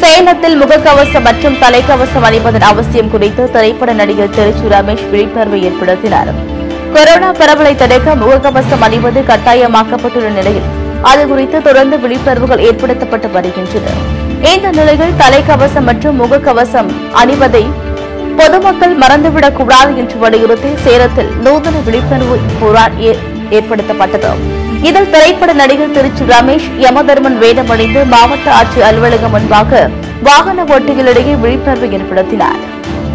சேலத்தில் முகக்கவசம் மற்றும் தலைக்கவசம் அணிவதன் அவசியம் குறித்து திரைப்பட நடிகர் திருச்சி ரமேஷ் விழிப்புணர்வை ஏற்படுத்தினார் கொரோனா பரவலை தடுக்க முகக்கவசம் அணிவது கட்டாயமாக்கப்பட்டுள்ள நிலையில் அது குறித்து தொடர்ந்து விழிப்புணர்வுகள் ஏற்படுத்தப்பட்டு வருகின்றன இந்த நிலையில் தலைக்கவசம் மற்றும் முகக்கவசம் அணிவதை பொதுமக்கள் மறந்துவிடக் கூடாது என்று வலியுறுத்தி சேலத்தில் நூதன விழிப்புணர்வு போராட் ஏ- ஏற்படுத்தப்பட்டது இதில் திரைப்பட நடிகர் திருச்சி ரமேஷ் யமதர்மன் வேடமணிந்து மாவட்ட ஆட்சியர் அலுவலகம் முன்பாக வாகன ஓட்டிகளிடையே விழிப்புணர்வு ஏற்படுத்தினார்